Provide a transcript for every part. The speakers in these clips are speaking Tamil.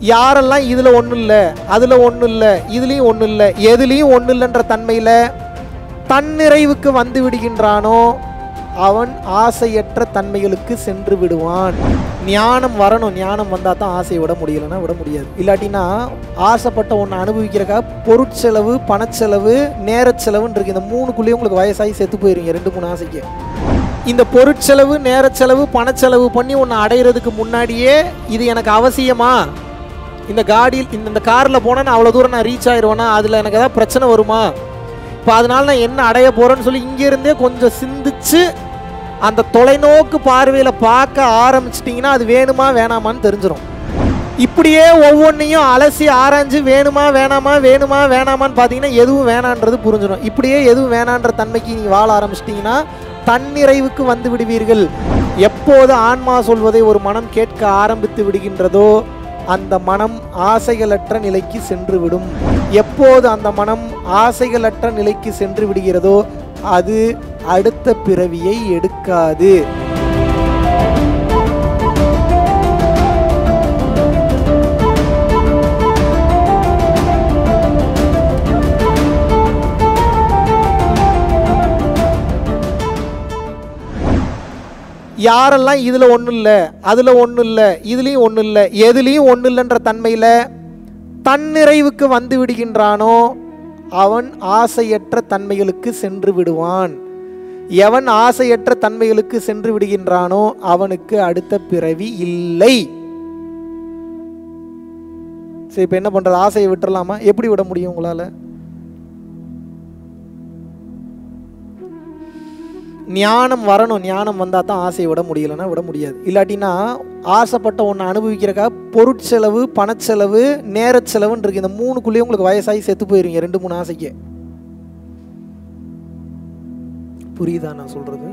யாரெல்லாம் இதில் ஒன்றும் இல்லை அதில் ஒன்றும் இல்லை இதுலேயும் ஒன்றும் இல்லை எதுலேயும் ஒன்றும் இல்லைன்ற தன்மையில் தன்னிறைவுக்கு வந்து விடுகின்றானோ அவன் ஆசையற்ற தன்மைகளுக்கு சென்று விடுவான் ஞானம் வரணும் ஞானம் வந்தால் தான் ஆசையை விட முடியலைன்னா விட முடியாது இல்லாட்டினா ஆசைப்பட்ட ஒன்று அனுபவிக்கிறக்கா பொருட்செலவு பணச்செலவு நேரச்செலவுன்னு இருக்கு இந்த மூணுக்குள்ளேயே உங்களுக்கு வயசாகி செத்து போயிருங்க ரெண்டு மூணு ஆசைக்கு இந்த பொருட்செலவு நேரச்செலவு பணச்செலவு பண்ணி ஒன்று அடையிறதுக்கு முன்னாடியே இது எனக்கு அவசியமா இந்த காடியில் இந்த இந்த காரில் போனால் நான் அவ்வளோ தூரம் நான் ரீச் ஆயிடுவேனா அதில் எனக்கு ஏதாவது பிரச்சனை வருமா இப்போ அதனால நான் என்ன அடைய போகிறேன்னு சொல்லி இங்கேருந்தே கொஞ்சம் சிந்திச்சு அந்த தொலைநோக்கு பார்வையில் பார்க்க ஆரம்பிச்சிட்டிங்கன்னா அது வேணுமா வேணாமான்னு தெரிஞ்சிடும் இப்படியே ஒவ்வொன்றையும் அலசி ஆராய்ஞ்சு வேணுமா வேணாமா வேணுமா வேணாமான்னு பார்த்தீங்கன்னா எதுவும் வேணான்றது புரிஞ்சிடும் இப்படியே எதுவும் வேணான்ற தன்மைக்கு நீங்கள் வாழ ஆரம்பிச்சிட்டிங்கன்னா தன்னிறைவுக்கு வந்து விடுவீர்கள் எப்போது ஆன்மா சொல்வதை ஒரு மனம் கேட்க ஆரம்பித்து விடுகின்றதோ அந்த மனம் ஆசைகளற்ற நிலைக்கு சென்று விடும் எப்போது அந்த மனம் ஆசைகளற்ற நிலைக்கு சென்று விடுகிறதோ அது அடுத்த பிறவியை எடுக்காது யாரெல்லாம் இதில் ஒன்றும் இல்லை அதில் ஒன்றும் இல்லை இதுலேயும் ஒன்றும் இல்லை எதுலேயும் ஒன்றும் இல்லைன்ற தன்மையில் தன்னிறைவுக்கு வந்து விடுகின்றானோ அவன் ஆசையற்ற தன்மைகளுக்கு சென்று விடுவான் எவன் ஆசையற்ற தன்மைகளுக்கு சென்று விடுகின்றானோ அவனுக்கு அடுத்த பிறவி இல்லை சரி இப்போ என்ன பண்ணுறது ஆசையை விட்டுறலாமா எப்படி விட முடியும் உங்களால் ஞானம் வரணும் ஞானம் வந்தால் தான் ஆசையை விட முடியலைன்னா விட முடியாது இல்லாட்டினா ஆசைப்பட்ட ஒன்று அனுபவிக்கிறக்கா பொருட்செலவு பணச்செலவு நேரச்செலவுன்னு இருக்கு இந்த மூணுக்குள்ளேயே உங்களுக்கு வயசாகி செத்து போயிருங்க ரெண்டு மூணு ஆசைக்கு புரியுதா நான் சொல்றது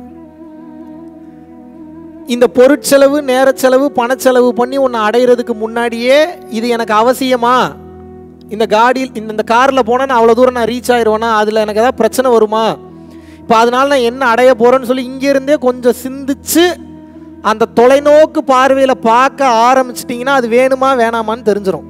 இந்த பொருட்செலவு நேரச்செலவு பணச்செலவு பண்ணி ஒன்று அடையிறதுக்கு முன்னாடியே இது எனக்கு அவசியமா இந்த காடியில் இந்த இந்த காரில் போனால் நான் அவ்வளோ தூரம் நான் ரீச் ஆயிடுவேனா அதில் எனக்கு ஏதாவது பிரச்சனை வருமா இப்போ அதனால நான் என்ன அடைய போகிறேன்னு சொல்லி இங்கேருந்தே கொஞ்சம் சிந்திச்சு அந்த தொலைநோக்கு பார்வையில் பார்க்க ஆரம்பிச்சிட்டிங்கன்னா அது வேணுமா வேணாமான்னு தெரிஞ்சிடும்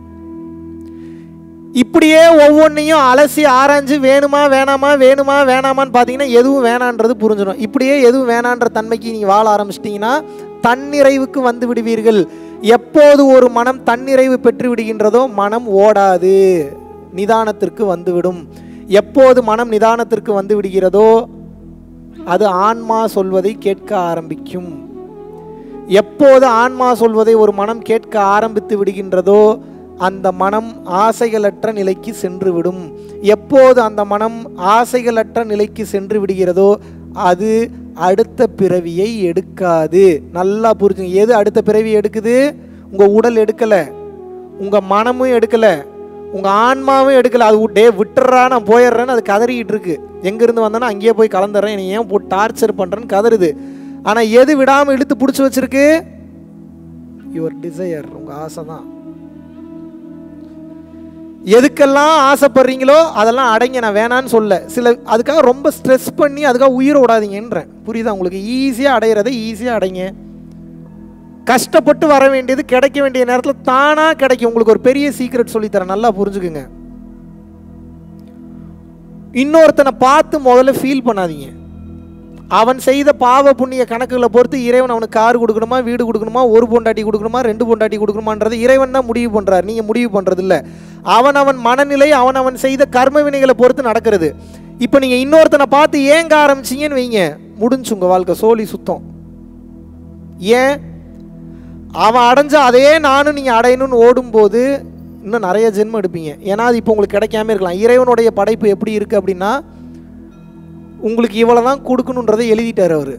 இப்படியே ஒவ்வொன்றையும் அலசி ஆராய்ஞ்சு வேணுமா வேணாமா வேணுமா வேணாமான்னு பார்த்தீங்கன்னா எதுவும் வேணான்றது புரிஞ்சிடும் இப்படியே எதுவும் வேணான்ற தன்மைக்கு நீங்கள் வாழ ஆரம்பிச்சிட்டிங்கன்னா தன்னிறைவுக்கு வந்து விடுவீர்கள் எப்போது ஒரு மனம் தன்னிறைவு பெற்று விடுகின்றதோ மனம் ஓடாது நிதானத்திற்கு வந்துவிடும் எப்போது மனம் நிதானத்திற்கு வந்து விடுகிறதோ அது ஆன்மா சொல்வதை கேட்க ஆரம்பிக்கும் எப்போது ஆன்மா சொல்வதை ஒரு மனம் கேட்க ஆரம்பித்து விடுகின்றதோ அந்த மனம் ஆசைகளற்ற நிலைக்கு சென்று விடும் எப்போது அந்த மனம் ஆசைகளற்ற நிலைக்கு சென்று விடுகிறதோ அது அடுத்த பிறவியை எடுக்காது நல்லா புரிஞ்சுங்க எது அடுத்த பிறவி எடுக்குது உங்கள் உடல் எடுக்கலை உங்கள் மனமும் எடுக்கலை உங்கள் ஆன்மாவும் எடுக்கலை அது டே விட்டுறா நான் போயிடுறேன்னு அது கதறிக்கிட்டு இருக்கு எங்கேருந்து வந்தேன்னா அங்கேயே போய் கலந்துடுறேன் என்னை ஏன் போட்டு டார்ச்சர் பண்ணுறேன்னு கதறுது ஆனால் எது விடாமல் இழுத்து பிடிச்சி வச்சிருக்கு யுவர் டிசையர் உங்கள் ஆசை தான் எதுக்கெல்லாம் ஆசைப்படுறீங்களோ அதெல்லாம் அடைங்க நான் வேணான்னு சொல்ல சில அதுக்காக ரொம்ப ஸ்ட்ரெஸ் பண்ணி அதுக்காக உயிரை விடாதீங்கன்றேன் புரியுதா உங்களுக்கு ஈஸியாக அடையிறதை ஈஸியாக அடைங்க கஷ்டப்பட்டு வர வேண்டியது கிடைக்க வேண்டிய நேரத்தில் தானாக கிடைக்கும் உங்களுக்கு ஒரு பெரிய சீக்ரெட் சொல்லித்தரேன் நல்லா புரிஞ்சுக்குங்க இன்னொருத்தனை பார்த்து முதல்ல ஃபீல் பண்ணாதீங்க அவன் செய்த பாவ புண்ணிய கணக்குகளை பொறுத்து இறைவன் அவனுக்கு கார் கொடுக்கணுமா வீடு கொடுக்கணுமா ஒரு பொண்டாட்டி கொடுக்கணுமா ரெண்டு பொண்டாட்டி கொடுக்கணுமான்றது இறைவன் தான் முடிவு பண்ணுறார் நீங்கள் முடிவு பண்ணுறது இல்லை அவன் அவன் மனநிலை அவன் அவன் செய்த கர்ம வினைகளை பொறுத்து நடக்கிறது இப்போ நீங்கள் இன்னொருத்தனை பார்த்து ஏங்க ஆரம்பிச்சீங்கன்னு வைங்க முடிஞ்சு உங்கள் வாழ்க்கை சோழி சுத்தம் ஏன் அவன் அடைஞ்ச அதே நானும் நீங்கள் அடையணும்னு ஓடும்போது இன்னும் நிறைய ஜென்மம் எடுப்பீங்க ஏன்னா அது இப்போ உங்களுக்கு கிடைக்காம இருக்கலாம் இறைவனுடைய படைப்பு எப்படி இருக்குது அப்படின்னா உங்களுக்கு இவ்வளோ தான் கொடுக்கணுன்றதை எழுதிட்டார் அவர்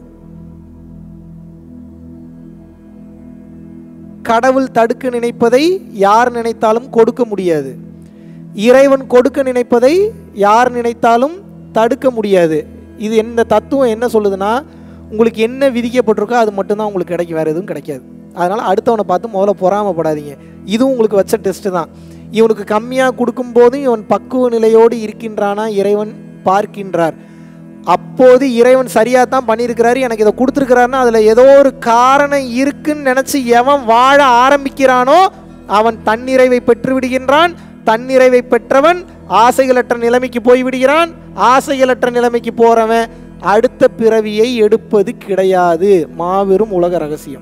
கடவுள் தடுக்க நினைப்பதை யார் நினைத்தாலும் கொடுக்க முடியாது இறைவன் கொடுக்க நினைப்பதை யார் நினைத்தாலும் தடுக்க முடியாது இது இந்த தத்துவம் என்ன சொல்லுதுன்னா உங்களுக்கு என்ன விதிக்கப்பட்டிருக்கோ அது மட்டும்தான் உங்களுக்கு கிடைக்கும் வேறு எதுவும் கிடைக்காது அதனால் அடுத்தவனை பார்த்து முதல்ல பொறாமப்படாதீங்க இதுவும் உங்களுக்கு வச்ச டெஸ்ட்டு தான் இவனுக்கு கம்மியாக கொடுக்கும்போதும் இவன் பக்குவ நிலையோடு இருக்கின்றானா இறைவன் பார்க்கின்றார் அப்போது இறைவன் சரியாக தான் பண்ணியிருக்கிறாரு எனக்கு இதை கொடுத்துருக்கிறாருன்னா அதில் ஏதோ ஒரு காரணம் இருக்குன்னு நினச்சி எவன் வாழ ஆரம்பிக்கிறானோ அவன் தன்னிறைவை பெற்று விடுகின்றான் தன்னிறைவை பெற்றவன் ஆசைகளற்ற நிலைமைக்கு போய் விடுகிறான் ஆசைகளற்ற நிலைமைக்கு போறவன் அடுத்த பிறவியை எடுப்பது கிடையாது மாபெரும் உலக ரகசியம்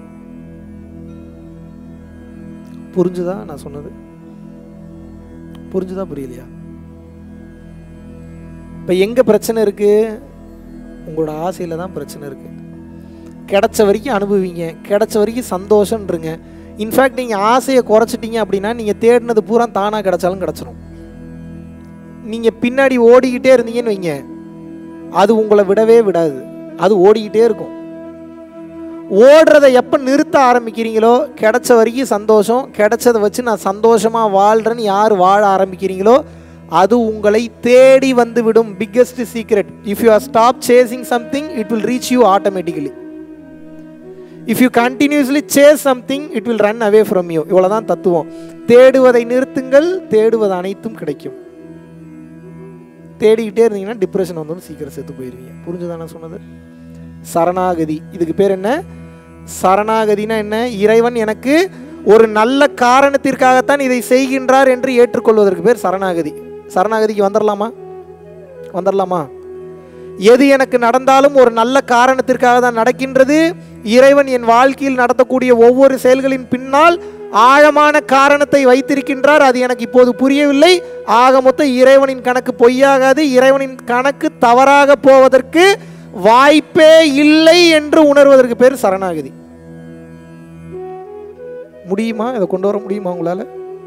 புரிஞ்சுதா நான் சொன்னது புரிஞ்சுதா புரியலையா இப்போ எங்க பிரச்சனை இருக்கு உங்களோட ஆசையில தான் பிரச்சனை இருக்கு கிடைச்ச வரைக்கும் அனுபவிங்க கிடைச்ச வரைக்கும் சந்தோஷம்ன்றங்க இன்ஃபேக்ட் நீங்கள் ஆசையை குறைச்சிட்டீங்க அப்படின்னா நீங்கள் தேடினது பூரா தானாக கிடைச்சாலும் கிடச்சிரும் நீங்கள் பின்னாடி ஓடிக்கிட்டே இருந்தீங்கன்னு வைங்க அது உங்களை விடவே விடாது அது ஓடிக்கிட்டே இருக்கும் ஓடுறதை எப்போ நிறுத்த ஆரம்பிக்கிறீங்களோ கிடைச்ச வரைக்கும் சந்தோஷம் கிடைச்சதை வச்சு நான் சந்தோஷமாக வாழ்கிறேன்னு யார் வாழ ஆரம்பிக்கிறீங்களோ அது உங்களை தேடி வந்து விடும் biggest secret if you are stop chasing something it will reach you automatically if you continuously chase something it will run away from you இவ்வளோதான் தத்துவம் தேடுவதை நிறுத்துங்கள் தேடுவது அனைத்தும் கிடைக்கும் தேடிக்கிட்டே இருந்தீங்கன்னா டிப்ரெஷன் வந்து சீக்கிரம் செத்து போயிருவீங்க புரிஞ்சுதானே சொன்னது சரணாகதி இதுக்கு பேர் என்ன சரணாகதினா என்ன இறைவன் எனக்கு ஒரு நல்ல காரணத்திற்காகத்தான் இதை செய்கின்றார் என்று ஏற்றுக்கொள்வதற்கு பேர் சரணாகதி சரணாகதிக்கு வந்துடலாமா வந்துடலாமா எது எனக்கு நடந்தாலும் ஒரு நல்ல காரணத்திற்காக தான் நடக்கின்றது இறைவன் என் வாழ்க்கையில் நடத்தக்கூடிய ஒவ்வொரு செயல்களின் பின்னால் ஆழமான காரணத்தை வைத்திருக்கின்றார் அது எனக்கு இப்போது புரியவில்லை ஆக மொத்தம் இறைவனின் கணக்கு பொய்யாகாது இறைவனின் கணக்கு தவறாக போவதற்கு வாய்ப்பே இல்லை என்று உணர்வதற்கு பேர் சரணாகதி முடியுமா இதை கொண்டு வர முடியுமா உங்களால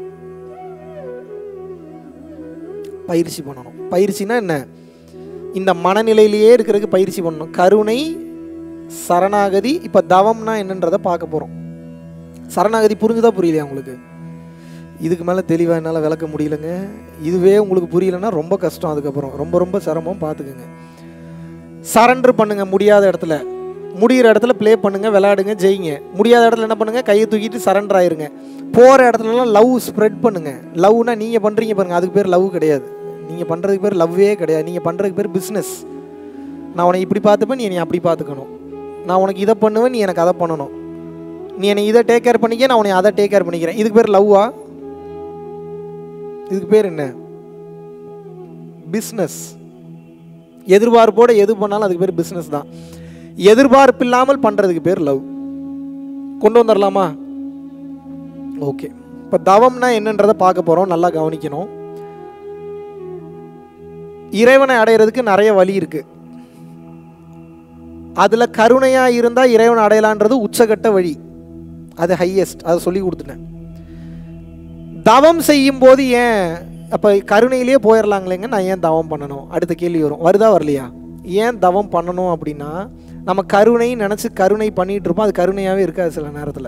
பயிற்சி பண்ணணும் பயிற்சினா என்ன இந்த மனநிலையிலேயே இருக்கிறதுக்கு பயிற்சி பண்ணணும் கருணை சரணாகதி இப்போ தவம்னா என்னன்றதை பார்க்க போகிறோம் சரணாகதி புரிஞ்சுதா புரியலையா உங்களுக்கு இதுக்கு மேலே தெளிவாக என்னால் விளக்க முடியலங்க இதுவே உங்களுக்கு புரியலன்னா ரொம்ப கஷ்டம் அதுக்கப்புறம் ரொம்ப ரொம்ப சிரமம் பார்த்துக்குங்க சரண்டர் பண்ணுங்க முடியாத இடத்துல முடிகிற இடத்துல ப்ளே பண்ணுங்க விளையாடுங்க ஜெயிங்க முடியாத இடத்துல என்ன பண்ணுங்க கையை தூக்கிட்டு சரண்டர் ஆயிருங்க போகிற இடத்துலலாம் லவ் ஸ்ப்ரெட் பண்ணுங்க லவ்னா நீங்கள் பண்ணுறீங்க பாருங்க அதுக்கு பேர் லவ் கிடையாது நீங்கள் பண்ணுறதுக்கு பேர் லவ்வே கிடையாது நீங்கள் பண்ணுறதுக்கு பேர் பிஸ்னஸ் நான் உனக்கு இப்படி பார்த்துப்பேன் நீ என்னை அப்படி பார்த்துக்கணும் நான் உனக்கு இதை பண்ணுவேன் நீ எனக்கு அதை பண்ணணும் நீ என்னை இதை டேக் கேர் பண்ணிக்க நான் உன்னை அதை டேக் கேர் பண்ணிக்கிறேன் இதுக்கு பேர் லவ்வா இதுக்கு பேர் என்ன பிஸ்னஸ் எதிர்பார்ப்போட எது பண்ணாலும் அதுக்கு பேர் பிஸ்னஸ் தான் எதிர்பார்ப்பு இல்லாமல் பண்ணுறதுக்கு பேர் லவ் கொண்டு வந்துடலாமா ஓகே இப்போ தவம்னா என்னன்றதை பார்க்க போகிறோம் நல்லா கவனிக்கணும் இறைவனை அடையிறதுக்கு நிறைய வழி இருக்கு அதில் கருணையாக இருந்தால் இறைவனை அடையலான்றது உச்சகட்ட வழி அது ஹையஸ்ட் அதை சொல்லி கொடுத்துட்டேன் தவம் செய்யும் போது ஏன் அப்போ கருணையிலேயே போயிடலாங்களேங்க நான் ஏன் தவம் பண்ணணும் அடுத்த கேள்வி வரும் வருதா வரலையா ஏன் தவம் பண்ணணும் அப்படின்னா நம்ம கருணை நினச்சி கருணை பண்ணிகிட்டு இருப்போம் அது கருணையாகவே இருக்காது சில நேரத்தில்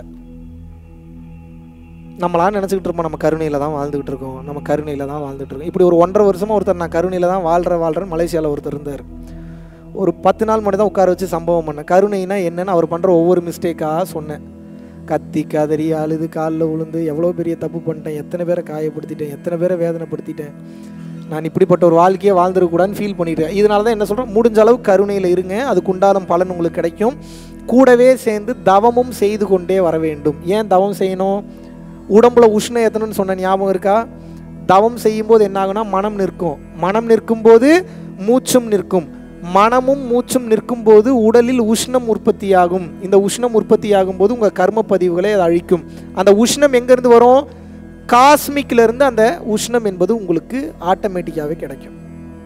நம்மளா நினச்சிக்கிட்டு இருப்போம் நம்ம கருணையில் தான் வாழ்ந்துக்கிட்டு இருக்கோம் நம்ம கருணையில் தான் வாழ்ந்துட்டு இருக்கோம் இப்படி ஒரு ஒன்றரை வருஷமாக ஒருத்தர் நான் கருணையில் தான் வாழ்கிற வாழ்கிறேன் மலேசியாவில் ஒருத்தர் இருந்தார் ஒரு பத்து நாள் மட்டும் தான் உட்கார வச்சு சம்பவம் பண்ணேன் கருணைனா என்னன்னு அவர் பண்ணுற ஒவ்வொரு மிஸ்டேக்காக சொன்னேன் கத்தி கதறி அழுது காலில் விழுந்து எவ்வளோ பெரிய தப்பு பண்ணிட்டேன் எத்தனை பேரை காயப்படுத்திட்டேன் எத்தனை பேரை வேதனைப்படுத்திட்டேன் நான் இப்படிப்பட்ட ஒரு வாழ்க்கையை வாழ்ந்துருக்கூடாதுன்னு ஃபீல் பண்ணிட்டேன் இதனால தான் என்ன சொல்கிறேன் முடிஞ்ச அளவு கருணையில் இருங்க அதுக்கு உண்டான பலன் உங்களுக்கு கிடைக்கும் கூடவே சேர்ந்து தவமும் செய்து கொண்டே வர வேண்டும் ஏன் தவம் செய்யணும் உடம்புல உஷ்ணம் ஏற்றணும்னு சொன்ன ஞாபகம் இருக்கா தவம் செய்யும்போது என்ன ஆகும்னா மனம் நிற்கும் மனம் நிற்கும்போது மூச்சும் நிற்கும் மனமும் மூச்சும் நிற்கும்போது உடலில் உஷ்ணம் உற்பத்தியாகும் இந்த உஷ்ணம் உற்பத்தியாகும் போது உங்கள் கர்ம பதிவுகளை அது அழிக்கும் அந்த உஷ்ணம் எங்கேருந்து வரும் காஸ்மிக்ல இருந்து அந்த உஷ்ணம் என்பது உங்களுக்கு ஆட்டோமேட்டிக்காகவே கிடைக்கும்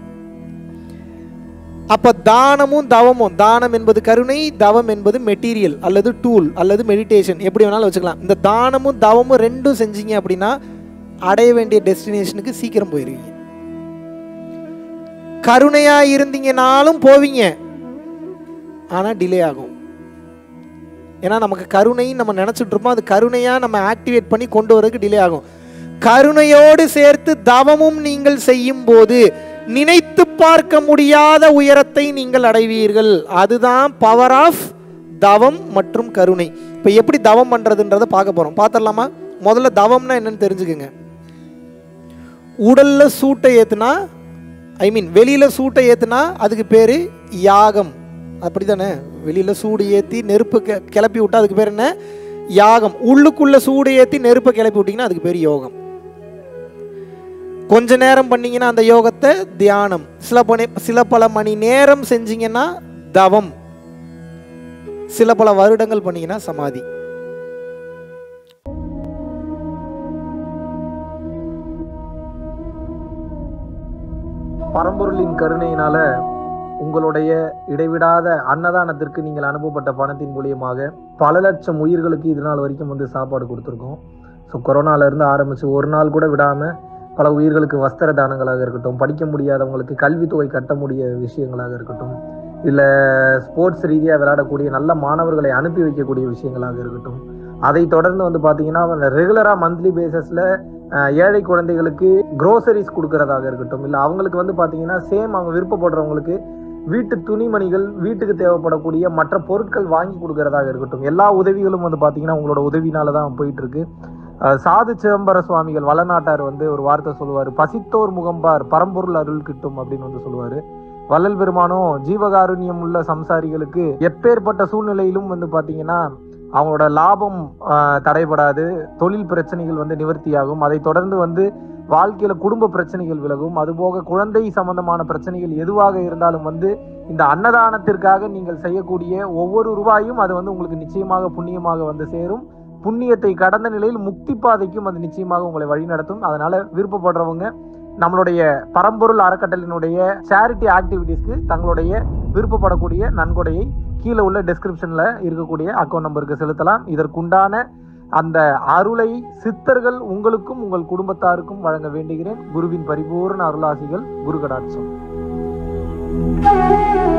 அப்ப தானமும் தவமும் தானம் என்பது கருணை தவம் என்பது மெட்டீரியல் அல்லது டூல் அல்லது மெடிடேஷன் எப்படி வேணாலும் வச்சுக்கலாம் இந்த தானமும் தவமும் ரெண்டும் செஞ்சீங்க அப்படின்னா அடைய வேண்டிய டெஸ்டினேஷனுக்கு சீக்கிரம் போயிருவீங்க கருணையா இருந்தீங்கனாலும் போவீங்க ஆனா டிலே ஆகும் ஏன்னா நமக்கு கருணை நம்ம நினைச்சிட்டு இருப்போம் அது கருணையா நம்ம ஆக்டிவேட் பண்ணி கொண்டு வரதுக்கு டிலே ஆகும் கருணையோடு சேர்த்து தவமும் நீங்கள் செய்யும் போது நினைத்து பார்க்க முடியாத உயரத்தை நீங்கள் அடைவீர்கள் அதுதான் பவர் ஆஃப் தவம் மற்றும் கருணை இப்போ எப்படி தவம் பண்றதுன்றதை பார்க்க போறோம் பார்த்துடலாமா முதல்ல தவம்னா என்னன்னு தெரிஞ்சுக்குங்க உடல்ல சூட்டை ஏத்துனா ஐ மீன் வெளியில சூட்டை ஏத்துனா அதுக்கு பேரு யாகம் அப்படிதானே வெளியில சூடு ஏத்தி நெருப்பு கெ- கிளப்பி விட்டா அதுக்கு பேர் என்ன யாகம் உள்ளுக்குள்ள சூடு ஏற்றி நெருப்பை கிளப்பி விட்டீங்கன்னா அதுக்கு பேர் யோகம் கொஞ்ச நேரம் பண்ணீங்கன்னா அந்த யோகத்தை தியானம் சில பணி சில பல மணி நேரம் செஞ்சீங்கன்னா தவம் சில பல வருடங்கள் பண்ணீங்கன்னா சமாதி பரம்பொருளின் கருணையினால உங்களுடைய இடைவிடாத அன்னதானத்திற்கு நீங்கள் அனுப்பப்பட்ட பணத்தின் மூலியமாக பல லட்சம் உயிர்களுக்கு இது நாள் வரைக்கும் வந்து சாப்பாடு கொடுத்துருக்கோம் ஸோ கொரோனால இருந்து ஆரம்பிச்சு ஒரு நாள் கூட விடாம பல உயிர்களுக்கு வஸ்திர தானங்களாக இருக்கட்டும் படிக்க முடியாதவங்களுக்கு கல்வித்தொகை கட்ட முடிய விஷயங்களாக இருக்கட்டும் இல்லை ஸ்போர்ட்ஸ் ரீதியாக விளையாடக்கூடிய நல்ல மாணவர்களை அனுப்பி வைக்கக்கூடிய விஷயங்களாக இருக்கட்டும் அதை தொடர்ந்து வந்து பார்த்தீங்கன்னா ரெகுலராக மந்த்லி பேசிஸில் ஏழை குழந்தைகளுக்கு க்ரோசரிஸ் கொடுக்கறதாக இருக்கட்டும் இல்லை அவங்களுக்கு வந்து பார்த்தீங்கன்னா சேம் அவங்க விருப்பப்படுறவங்களுக்கு வீட்டு துணிமணிகள் வீட்டுக்கு தேவைப்படக்கூடிய மற்ற பொருட்கள் வாங்கி கொடுக்கறதாக இருக்கட்டும் எல்லா உதவிகளும் வந்து பார்த்தீங்கன்னா உங்களோட உதவினால தான் போயிட்டு இருக்கு அஹ் சாது சிதம்பர சுவாமிகள் வளநாட்டார் வந்து ஒரு வார்த்தை சொல்லுவார் பசித்தோர் முகம்பார் பரம்பொருள் அருள் கிட்டும் அப்படின்னு வந்து சொல்லுவார் வள்ளல் பெருமானும் ஜீவகாருண்யம் உள்ள சம்சாரிகளுக்கு எப்பேற்பட்ட சூழ்நிலையிலும் வந்து பார்த்தீங்கன்னா அவங்களோட லாபம் ஆஹ், தடைபடாது தொழில் பிரச்சனைகள் வந்து நிவர்த்தியாகும் அதை தொடர்ந்து வந்து வாழ்க்கையில குடும்ப பிரச்சனைகள் விலகும் அதுபோக குழந்தை சம்பந்தமான பிரச்சனைகள் எதுவாக இருந்தாலும் வந்து இந்த அன்னதானத்திற்காக நீங்கள் செய்யக்கூடிய ஒவ்வொரு ரூபாயும் அது வந்து உங்களுக்கு நிச்சயமாக புண்ணியமாக வந்து சேரும் புண்ணியத்தை கடந்த நிலையில் முக்தி பாதைக்கும் அது நிச்சயமாக உங்களை வழிநடத்தும் அதனால விருப்பப்படுறவங்க நம்மளுடைய பரம்பொருள் அறக்கட்டளினுடைய சேரிட்டி ஆக்டிவிட்டீஸ்க்கு தங்களுடைய விருப்பப்படக்கூடிய நன்கொடையை கீழே உள்ள டெஸ்கிரிப்ஷன்ல இருக்கக்கூடிய அக்கௌண்ட் நம்பருக்கு செலுத்தலாம் இதற்குண்டான அந்த அருளை சித்தர்கள் உங்களுக்கும் உங்கள் குடும்பத்தாருக்கும் வழங்க வேண்டுகிறேன் குருவின் பரிபூர்ண அருளாசிகள் குரு கடாட்சம்